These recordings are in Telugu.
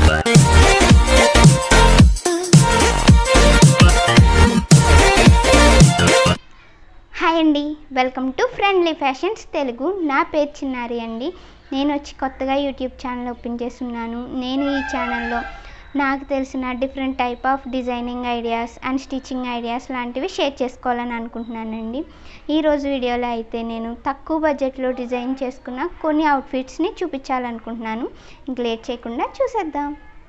హాయ్ అండి welcome to friendly fashions Telugu నా పేరు చిన్నారి అండి నేను వచ్చి కొత్తగా యూట్యూబ్ ఛానల్ ఓపెన్ చేస్తున్నాను నేను ఈ ఛానల్లో నాకు తెలిసిన different type of designing ideas and stitching ideas లాంటివి షేర్ చేసుకోవాలని అనుకుంటున్నానండి ఈరోజు వీడియోలో అయితే నేను తక్కువ బడ్జెట్లో డిజైన్ చేసుకున్న కొన్ని అవుట్ఫిట్స్ని చూపించాలనుకుంటున్నాను ఇంక లేట్ చేయకుండా చూసేద్దాం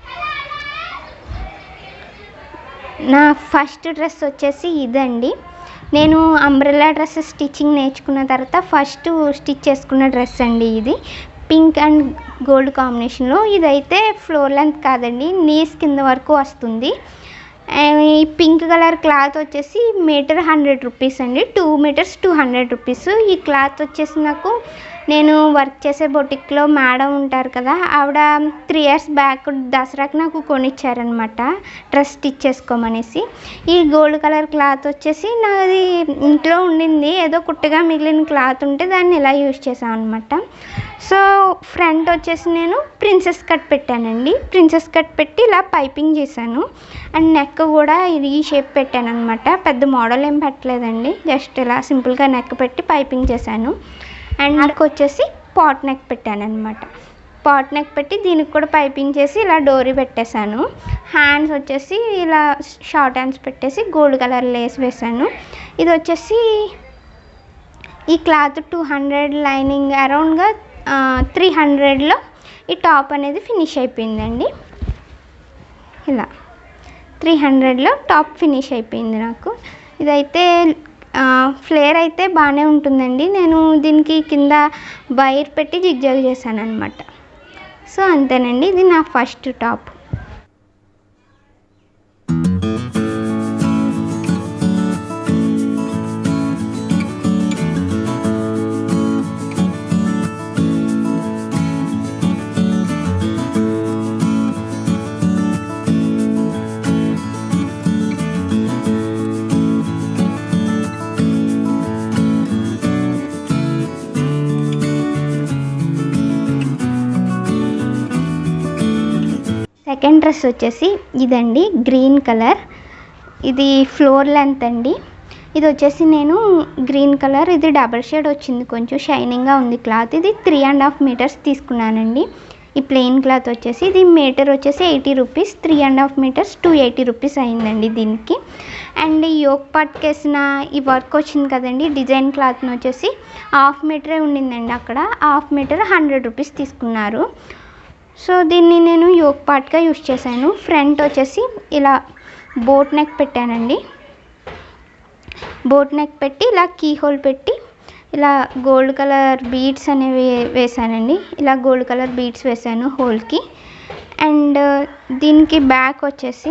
నా ఫస్ట్ డ్రెస్ వచ్చేసి ఇదండి నేను అంబ్రెల్లా డ్రెస్ స్టిచ్చింగ్ నేర్చుకున్న తర్వాత ఫస్ట్ స్టిచ్ చేసుకున్న డ్రెస్ అండి ఇది పింక్ అండ్ గోల్డ్ కాంబినేషన్లో ఇదైతే ఫ్లోర్ లెంత్ కాదండి నీస్ కింద వరకు వస్తుంది ఆ, ఈ పింక్ కలర్ క్లాత్ వచ్చేసి మీటర్ హండ్రెడ్ రూపీస్ అండి two metres two hundred rupees ఈ క్లాత్ వచ్చేసి నాకు నేను వర్క్ చేసే బొటిక్లో మేడం ఉంటారు కదా ఆవిడ త్రీ ఇయర్స్ బ్యాక్ దసరాకి నాకు కొనిచ్చారనమాట డ్రెస్ స్టిచ్ చేసుకోమనేసి ఈ గోల్డ్ కలర్ క్లాత్ వచ్చేసి నాది ఇంట్లో ఉండింది ఏదో కుట్టగా మిగిలిన క్లాత్ ఉంటే దాన్ని ఇలా యూజ్ చేసాను అనమాట సో ఫ్రంట్ వచ్చేసి నేను ప్రిన్సెస్ కట్ పెట్టానండి ప్రిన్సెస్ కట్ పెట్టి ఇలా పైపింగ్ చేశాను అండ్ నెక్ కూడా ఇది ఈ షేప్ పెట్టాను అనమాట పెద్ద మోడల్ ఏం పెట్టలేదండి జస్ట్ ఇలా సింపుల్గా నెక్ పెట్టి పైపింగ్ చేశాను అండ్ నాకు వచ్చేసి పాట్ నెక్ పెట్టాను అనమాట పాట్ నెక్ పెట్టి దీనికి కూడా పైపింగ్ చేసి ఇలా డోరీ పెట్టేశాను హ్యాండ్స్ వచ్చేసి ఇలా షార్ట్ హ్యాండ్స్ పెట్టేసి గోల్డ్ కలర్ లేస్ వేసాను ఇది వచ్చేసి ఈ క్లాత్ టూ హండ్రెడ్ లైనింగ్ అరౌండ్గా త్రీ హండ్రెడ్లో ఈ టాప్ అనేది ఫినిష్ అయిపోయిందండి ఇలా త్రీ హండ్రెడ్లో టాప్ ఫినిష్ అయిపోయింది నాకు ఇదైతే ఫ్లేర్ అయితే బాగానే ఉంటుందండి నేను దీనికి కింద వైర్ పెట్టి జిగ్జాగ్ చేశాను అనమాట సో అంతేనండి ఇది నా ఫస్ట్ టాప్ సెకండ్ డ్రెస్ వచ్చేసి ఇదండి గ్రీన్ కలర్ ఇది ఫ్లోర్ లెంత్ అండి ఇది వచ్చేసి నేను గ్రీన్ కలర్ ఇది డబల్ షేడ్ వచ్చింది కొంచెం షైనింగ్గా ఉంది క్లాత్ ఇది త్రీ అండ్ హాఫ్ మీటర్స్ తీసుకున్నానండి ఈ ప్లెయిన్ క్లాత్ వచ్చేసి ఇది మీటర్ వచ్చేసి eighty rupees three and half metres two eighty rupees అయిందండి దీనికి అండ్ ఈ యోక్ పట్టుకేసిన ఈ వర్క్ వచ్చింది కదండి డిజైన్ క్లాత్ని వచ్చేసి హాఫ్ మీటరే ఉండిందండి అక్కడ హాఫ్ మీటర్ హండ్రెడ్ రూపీస్ తీసుకున్నారు సో దీన్ని నేను యోక్ పార్ట్గా యూస్ చేశాను ఫ్రంట్ వచ్చేసి ఇలా బోట్ నెక్ పెట్టానండి బోట్ నెక్ పెట్టి ఇలా కీ హోల్ పెట్టి ఇలా గోల్డ్ కలర్ బీడ్స్ అనేవి వేసానండి ఇలా గోల్డ్ కలర్ బీడ్స్ వేసాను హోల్కి అండ్ దీనికి బ్యాక్ వచ్చేసి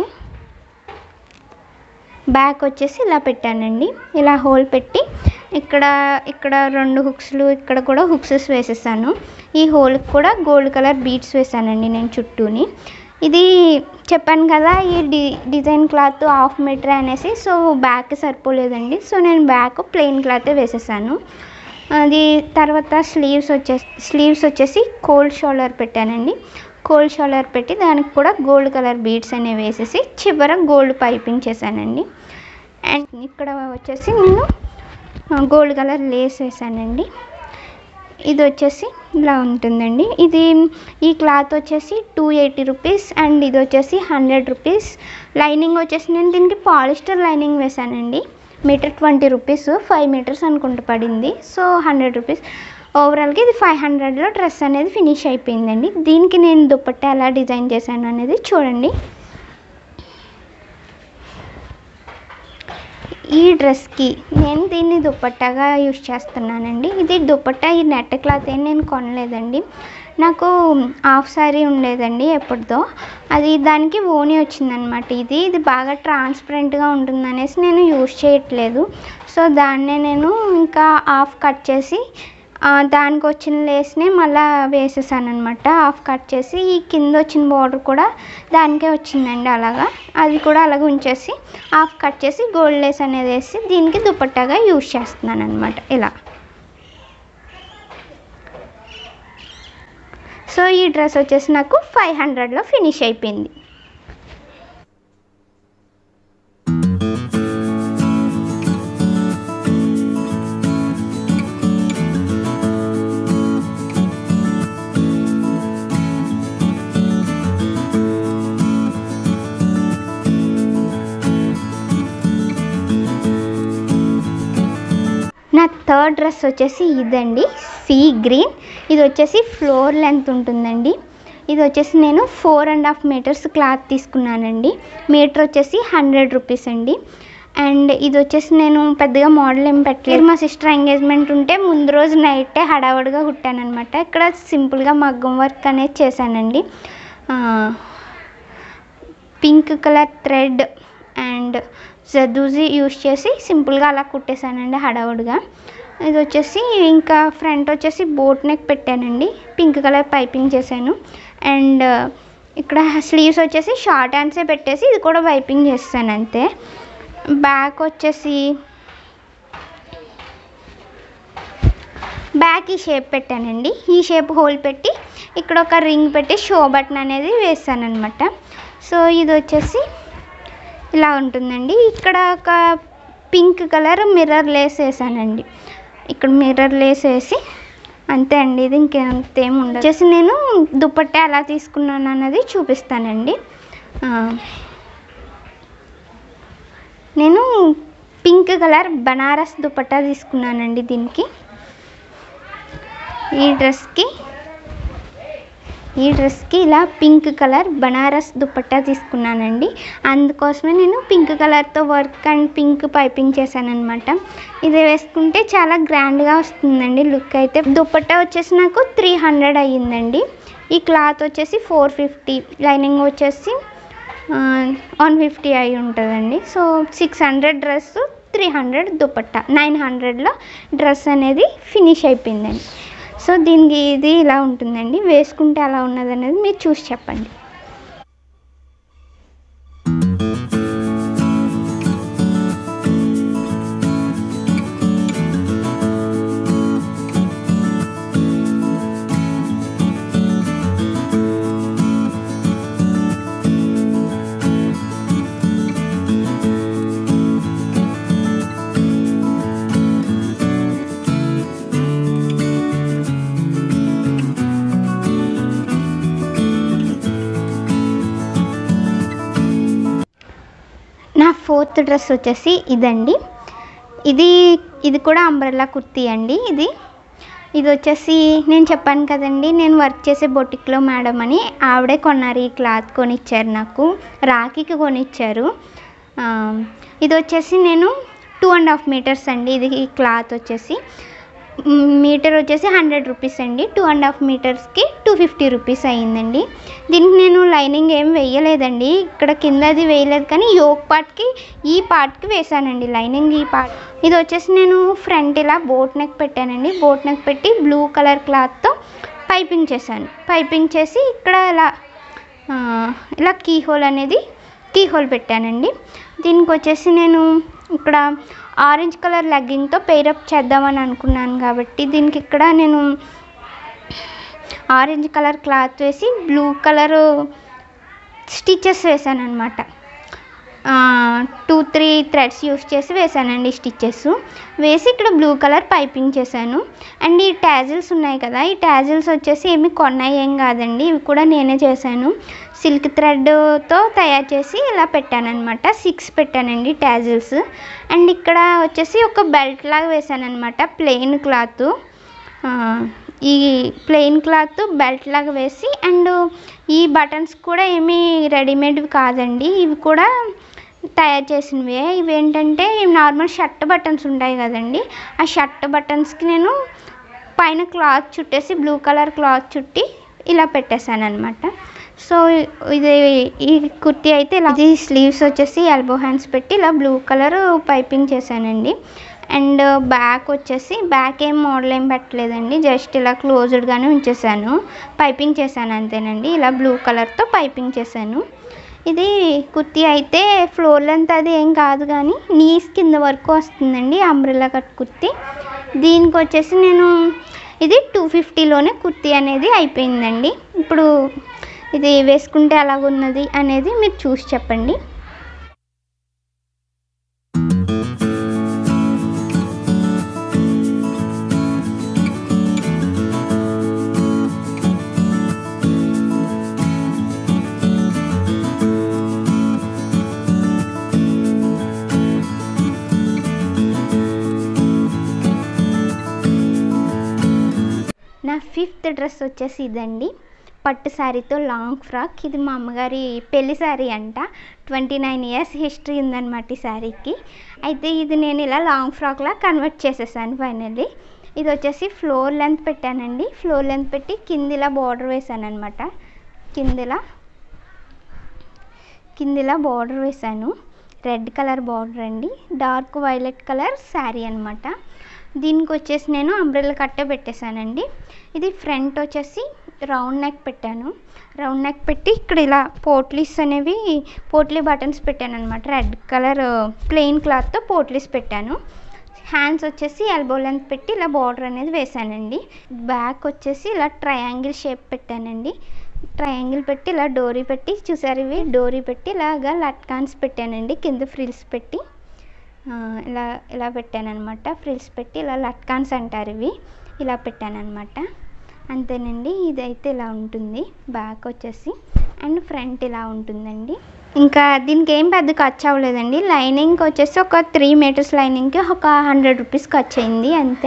బ్యాక్ వచ్చేసి ఇలా పెట్టానండి ఇలా హోల్ పెట్టి ఇక్కడ ఇక్కడ రెండు హుక్స్లు ఇక్కడ కూడా హుక్సెస్ వేసేసాను ఈ హోల్కి కూడా గోల్డ్ కలర్ బీడ్స్ వేసానండి నేను చుట్టూని ఇది చెప్పాను కదా ఈ డి డిజైన్ క్లాత్ హాఫ్ మీటర్ అనేసి సో బ్యాక్ సరిపోలేదండి సో నేను బ్యాక్ ప్లెయిన్ క్లాత్ వేసేసాను అది తర్వాత స్లీవ్స్ వచ్చేసి స్లీవ్స్ వచ్చేసి కోల్డ్ షోల్డర్ పెట్టానండి కోల్డ్ షోల్డర్ పెట్టి దానికి కూడా గోల్డ్ కలర్ బీడ్స్ అనేవి వేసేసి చివర గోల్డ్ పైపింగ్ చేశానండి అండ్ ఇక్కడ వచ్చేసి నేను గోల్డ్ కలర్ లేస్ వేసానండి ఇది వచ్చేసి ఇలా ఉంటుందండి ఇది ఈ క్లాత్ వచ్చేసి టూ ఎయిటీ రూపీస్ అండ్ ఇది వచ్చేసి హండ్రెడ్ రూపీస్ లైనింగ్ వచ్చేసి నేను దీనికి పాలిస్టర్ లైనింగ్ వేసానండి metre twenty rupees five metres అనుకుంటూ పడింది సో హండ్రెడ్ రూపీస్ ఓవరాల్గా ఇది ఫైవ్ హండ్రెడ్లో డ్రెస్ అనేది ఫినిష్ అయిపోయిందండి దీనికి నేను దుప్పట్టా ఎలా డిజైన్ చేశాను అనేది చూడండి ఈ డ్రెస్కి నేను దీన్ని దుప్పట్టాగా యూస్ చేస్తున్నానండి ఇది దుప్పట్టా ఈ నెట్ క్లాత్ ఏం నేను కొనలేదండి నాకు హాఫ్ సారీ ఉండేదండి ఎప్పటిదో అది దానికి ఓని వచ్చిందనమాట ఇది ఇది బాగా ట్రాన్స్పరెంట్గా ఉంటుందనేసి నేను యూస్ చేయట్లేదు సో దాన్నే నేను ఇంకా హాఫ్ కట్ చేసి ఆ, దానికి వచ్చిన లేస్ని మళ్ళీ వేసేసాను అనమాట హాఫ్ కట్ చేసి ఈ కింద వచ్చిన బార్డర్ కూడా దానికే వచ్చిందండి అలాగా అది కూడా అలాగే ఉంచేసి హాఫ్ కట్ చేసి గోల్డ్ లేస్ అనేది వేసి దీనికి దుపట్టాగా యూజ్ చేస్తున్నాను అనమాట ఇలా సో ఈ డ్రెస్ వచ్చేసి నాకు ఫైవ్ హండ్రెడ్లో ఫినిష్ అయిపోయింది నా థర్డ్ డ్రెస్ వచ్చేసి ఇదండి సీ గ్రీన్ ఇది వచ్చేసి ఫ్లోర్ లెంత్ ఉంటుందండి ఇది వచ్చేసి నేను four and half metres cloth తీసుకున్నానండి మీటర్ వచ్చేసి హండ్రెడ్ రూపీస్ అండి అండ్ ఇది వచ్చేసి నేను పెద్దగా మోడల్ ఏం పెట్టలేదు మా సిస్టర్ ఎంగేజ్మెంట్ ఉంటే ముందు రోజు నైటే హడావుడిగా కుట్టానమాట ఇక్కడ సింపుల్గా మగ్గం వర్క్ అనేది చేశానండి ఆ, పింక్ కలర్ థ్రెడ్ అండ్ జదూజీ యూస్ చేసి సింపుల్గా అలా కుట్టేశానండి హడావుడిగా ఇది వచ్చేసి ఇంకా ఫ్రంట్ వచ్చేసి బోట్ నెక్ పెట్టానండి పింక్ కలర్ పైపింగ్ చేశాను అండ్ ఇక్కడ స్లీవ్స్ వచ్చేసి షార్ట్ హ్యాండ్సే పెట్టేసి ఇది కూడా పైపింగ్ చేస్తాను అంతే బ్యాక్ వచ్చేసి బ్యాక్ ఈ షేప్ పెట్టానండి ఈ షేప్ హోల్ పెట్టి ఇక్కడ ఒక రింగ్ పెట్టి షో బటన్ అనేది వేస్తాను అనమాట సో ఇది వచ్చేసి ఇలా ఉంటుందండి ఇక్కడ ఒక పింక్ కలర్ మిర్రర్ లేస్ వేసానండి ఇక్కడ మిర్రర్ లేస్ వేసి అంతే అండి ఇది ఇంకేంతేం ఉండదు వచ్చేసి నేను దుపట్టా ఎలా తీసుకున్నాను అన్నది చూపిస్తానండి ఆ, నేను పింక్ కలర్ బనారస్ దుపట్టా తీసుకున్నానండి దీనికి ఈ డ్రెస్కి ఈ డ్రెస్కి ఇలా పింక్ కలర్ బనారస్ దుపట్టా తీసుకున్నానండి అందుకోసమే నేను పింక్ కలర్తో వర్క్ అండ్ పింక్ పైపింగ్ చేశానమాట ఇది వేసుకుంటే చాలా గ్రాండ్గా వస్తుందండి లుక్ అయితే దుపట్టా వచ్చేసి నాకు త్రీ హండ్రెడ్ అయ్యిందండి ఈ క్లాత్ వచ్చేసి ఫోర్ ఫిఫ్టీ లైనింగ్ వచ్చేసి వన్ ఫిఫ్టీ అయి ఉంటుందండి so six hundred dress three hundred dupatta nine హండ్రెడ్లో డ్రెస్ అనేది ఫినిష్ అయిపోయిందండి సో దీనికి ఇది ఇలా ఉంటుందండి వేసుకుంటే ఎలా ఉన్నది అనేది మీరు చూసి చెప్పండి నా ఫోర్త్ డ్రెస్ వచ్చేసి ఇదండి ఇది ఇది కూడా అంబ్రెల్లా కుర్తీ అండి ఇది ఇది వచ్చేసి నేను చెప్పాను కదండి నేను వర్క్ చేసే బొటిక్లో మేడం అని ఆవిడే కొన్నారు ఈ క్లాత్ కొనిచ్చారు నాకు రాఖీకి కొనిచ్చారు ఆ, ఇది వచ్చేసి నేను టూ అండ్ హాఫ్ మీటర్స్ అండి ఇది ఈ క్లాత్ వచ్చేసి మ్, మీటర్ వచ్చేసి హండ్రెడ్ రూపీస్ అండి టూ అండ్ హాఫ్ మీటర్స్కి టూ ఫిఫ్టీ రూపీస్ అయ్యిందండి దీనికి నేను లైనింగ్ ఏం వేయలేదండి ఇక్కడ కింద అది వేయలేదు కానీ యోక్ పార్ట్కి ఈ పార్ట్కి వేసానండి లైనింగ్ ఈ పార్ట్ ఇది వచ్చేసి నేను ఫ్రంట్ ఇలా బోట్ నెక్ పెట్టానండి బోట్ నెక్ పెట్టి బ్లూ కలర్ క్లాత్తో పైపింగ్ చేశాను పైపింగ్ చేసి ఇక్కడ ఇలా ఆ, ఇలా కీ హోల్ అనేది కీ హోల్ పెట్టానండి దీనికి వచ్చేసి నేను ఇక్కడ ఆరెంజ్ కలర్ లెగ్గింగ్తో పెయిరప్ చేద్దామని అనుకున్నాను కాబట్టి దీనికి ఇక్కడ నేను ఆరెంజ్ కలర్ క్లాత్ వేసి బ్లూ కలర్ స్టిచెస్ వేసాను అనమాట టూ త్రీ థ్రెడ్స్ యూస్ చేసి వేసానండి స్టిచెస్ వేసి ఇక్కడ బ్లూ కలర్ పైపింగ్ చేశాను అండ్ ఈ ట్యాజిల్స్ ఉన్నాయి కదా ఈ ట్యాజిల్స్ వచ్చేసి ఏమి కొన్నాయి ఏం కాదండి ఇవి కూడా నేనే చేశాను సిల్క్ థ్రెడ్తో తయారు చేసి ఇలా పెట్టాను అనమాట సిక్స్ పెట్టానండి ట్యాజిల్స్ అండ్ ఇక్కడ వచ్చేసి ఒక బెల్ట్ లాగా వేసాను అనమాట ప్లెయిన్ క్లాత్ ఈ ప్లెయిన్ క్లాత్ బెల్ట్ లాగా వేసి అండ్ ఈ బటన్స్ కూడా ఏమీ రెడీమేడ్వి కాదండి ఇవి కూడా తయారు చేసినవే ఇవి ఏంటంటే నార్మల్ షర్ట్ బటన్స్ ఉంటాయి కదండి ఆ షర్ట్ బటన్స్కి నేను పైన క్లాత్ చుట్టేసి బ్లూ కలర్ క్లాత్ చుట్టి ఇలా పెట్టేశాను అనమాట సో ఇది ఈ కుర్తీ అయితే ఇలా ఇది స్లీవ్స్ వచ్చేసి ఎల్బో హ్యాండ్స్ పెట్టి ఇలా బ్లూ కలర్ పైపింగ్ చేశానండి అండ్ బ్యాక్ వచ్చేసి బ్యాక్ ఏం మోడల్ ఏం పెట్టలేదండి జస్ట్ ఇలా క్లోజ్డ్గానే ఉంచేసాను పైపింగ్ చేశాను అంతేనండి ఇలా బ్లూ కలర్తో పైపింగ్ చేశాను ఇది కుర్తీ అయితే ఫ్లోర్ లెంత్ అది ఏం కాదు కానీ నీస్ కింద వరకు వస్తుందండి అంబ్రెల్లా కట్ కుర్తీ దీనికి వచ్చేసి నేను ఇది టూ ఫిఫ్టీలోనే కుర్తీ అనేది అయిపోయిందండి ఇప్పుడు ఇది వేసుకుంటే ఎలాగున్నది అనేది మీరు చూసి చెప్పండి నా ఫిఫ్త్ డ్రెస్ వచ్చేసి ఇదండి పట్టు శారీతో లాంగ్ ఫ్రాక్ ఇది మా అమ్మగారి పెళ్లి శారీ అంట ట్వంటీ నైన్ ఇయర్స్ హిస్టరీ ఉందన్నమాట ఈ శారీకి అయితే ఇది నేను ఇలా లాంగ్ ఫ్రాక్లా కన్వర్ట్ చేసేసాను ఫైనల్లీ ఇది వచ్చేసి ఫ్లోర్ లెంత్ పెట్టానండి ఫ్లోర్ లెంత్ పెట్టి కిందిలా బార్డర్ వేసాను అనమాట కిందిలా కిందిలా బార్డర్ వేసాను రెడ్ కలర్ బార్డర్ అండి డార్క్ వైలెట్ కలర్ శారీ అనమాట దీనికి వచ్చేసి నేను అంబ్రెల్లా కట్టే పెట్టేశానండి ఇది ఫ్రంట్ వచ్చేసి రౌండ్ నెక్ పెట్టాను రౌండ్ నెక్ పెట్టి ఇక్కడ ఇలా పోట్లీస్ అనేవి పోట్లీ బటన్స్ పెట్టాను అనమాట రెడ్ కలర్ ప్లెయిన్ క్లాత్తో పోట్లీస్ పెట్టాను హ్యాండ్స్ వచ్చేసి ఎల్బో లెంత్ పెట్టి ఇలా బార్డర్ అనేది వేసానండి బ్యాక్ వచ్చేసి ఇలా ట్రయాంగిల్ షేప్ పెట్టానండి ట్రయాంగిల్ పెట్టి ఇలా డోరీ పెట్టి చూసారు ఇవి డోరీ పెట్టి ఇలాగా లట్కాన్స్ పెట్టానండి కింద ఫ్రిల్స్ పెట్టి ఆ, ఇలా ఇలా పెట్టాను అనమాట ఫ్రిల్స్ పెట్టి ఇలా లట్కాన్స్ అంటారు ఇవి ఇలా పెట్టాను అనమాట అంతేనండి ఇదైతే ఇలా ఉంటుంది బ్యాక్ వచ్చేసి అండ్ ఫ్రంట్ ఇలా ఉంటుందండి ఇంకా దీనికి ఏం పెద్ద ఖర్చు అవ్వలేదండి లైనింగ్ వచ్చేసి ఒక త్రీ మీటర్స్ లైనింగ్కి ఒక హండ్రెడ్ రూపీస్ ఖర్చు అయింది అంతే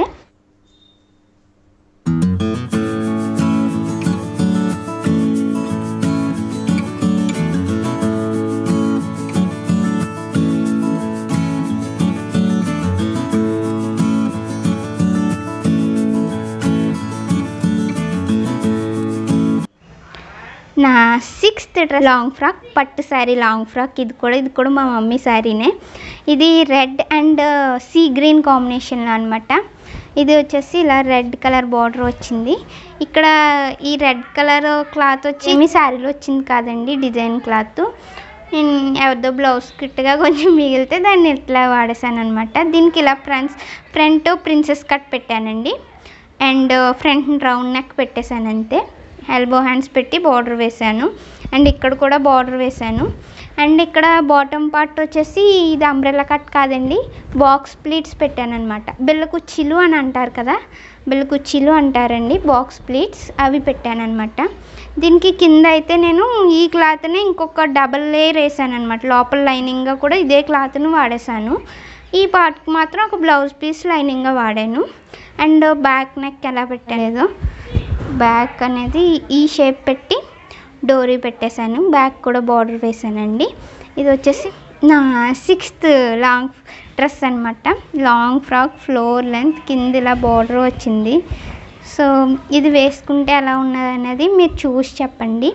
నా సిక్స్త్ డ్రెస్ లాంగ్ ఫ్రాక్ పట్టు శారీ లాంగ్ ఫ్రాక్ ఇది కూడా ఇది కూడా మా మమ్మీ శారీనే ఇది రెడ్ అండ్ సీ గ్రీన్ కాంబినేషన్లో అనమాట ఇది వచ్చేసి ఇలా రెడ్ కలర్ బార్డర్ వచ్చింది ఇక్కడ ఈ రెడ్ కలర్ క్లాత్ వచ్చి మీ శారీలో వచ్చింది కాదండి డిజైన్ క్లాత్ నేను ఎవరిదో బ్లౌజ్ కిట్గా కొంచెం మిగిలితే దాన్ని ఇట్లా వాడేసాను అనమాట దీనికి ఇలా ఫ్రంట్స్ ఫ్రంట్ ప్రిన్సెస్ కట్ పెట్టానండి అండ్ ఫ్రంట్ రౌండ్ నెక్ పెట్టేశాను అంతే ఎల్బో హ్యాండ్స్ పెట్టి బార్డర్ వేశాను అండ్ ఇక్కడ కూడా బార్డర్ వేశాను అండ్ ఇక్కడ బాటమ్ పార్ట్ వచ్చేసి ఇది అంబ్రెల్లా కట్ కాదండి బాక్స్ ప్లీట్స్ పెట్టాను అనమాట బిల్ల కుర్చీలు అని అంటారు కదా బిల్ల కుర్చీలు అంటారండి బాక్స్ ప్లీట్స్ అవి పెట్టాను అనమాట దీనికి కింద అయితే నేను ఈ క్లాత్ని ఇంకొక డబల్ లేయర్ వేసాను అనమాట లోపల లైనింగ్గా కూడా ఇదే క్లాత్ను వాడేసాను ఈ పార్ట్కి మాత్రం ఒక బ్లౌజ్ పీస్ లైనింగ్గా వాడాను అండ్ బ్యాక్ నెక్ ఎలా పెట్టలేదు బ్యాక్ అనేది ఈ షేప్ పెట్టి డోరీ పెట్టేశాను బ్యాక్ కూడా బార్డర్ వేసానండి ఇది వచ్చేసి నా సిక్స్త్ లాంగ్ డ్రెస్ అనమాట లాంగ్ ఫ్రాక్ ఫ్లోర్ లెంత్ కింద ఇలా బార్డర్ వచ్చింది సో ఇది వేసుకుంటే ఎలా ఉన్నది అనేది మీరు చూసి చెప్పండి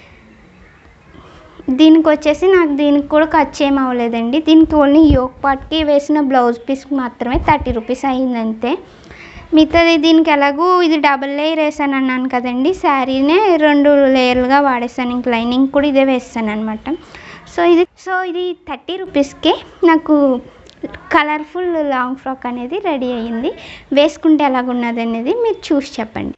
దీనికి వచ్చేసి నాకు దీనికి కూడా ఖర్చు ఏం అవ్వలేదండి దీనికి ఓన్లీ యోక్ పార్ట్కి వేసిన బ్లౌజ్ పీస్ మాత్రమే థర్టీ రూపీస్ అయింది అంతే మిగతాది దీనికి ఎలాగూ ఇది డబల్ లేయర్ వేసాను అన్నాను కదండి శారీనే రెండు లేయర్లుగా వాడేసాను ఇంక లైనింగ్ కూడా ఇదే వేస్తాను అనమాట సో ఇది సో ఇది థర్టీ రూపీస్కే నాకు కలర్ఫుల్ లాంగ్ ఫ్రాక్ అనేది రెడీ అయ్యింది వేసుకుంటే ఎలాగున్నది అనేది మీరు చూసి చెప్పండి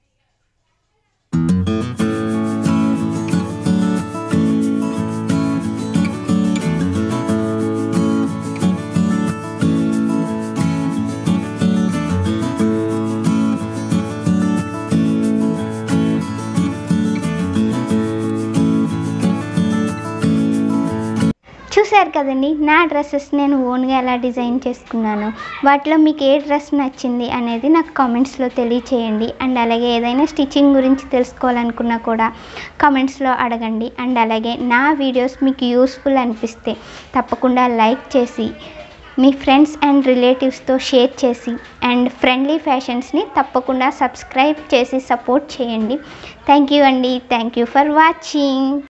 చూశారు కదండి నా డ్రెస్సెస్ నేను ఓన్గా ఎలా డిజైన్ చేసుకున్నాను వాటిలో మీకు ఏ డ్రెస్ నచ్చింది అనేది నాకు కామెంట్స్లో తెలియచేయండి అండ్ అలాగే ఏదైనా స్టిచ్చింగ్ గురించి తెలుసుకోవాలనుకున్నా కూడా కామెంట్స్లో అడగండి అండ్ అలాగే నా వీడియోస్ మీకు యూస్ఫుల్ అనిపిస్తే తప్పకుండా లైక్ చేసి మీ ఫ్రెండ్స్ అండ్ రిలేటివ్స్తో షేర్ చేసి అండ్ ఫ్రెండ్లీ ఫ్యాషన్స్ని తప్పకుండా సబ్స్క్రైబ్ చేసి సపోర్ట్ చేయండి థ్యాంక్ యూ అండి థ్యాంక్ యూ ఫర్ వాచింగ్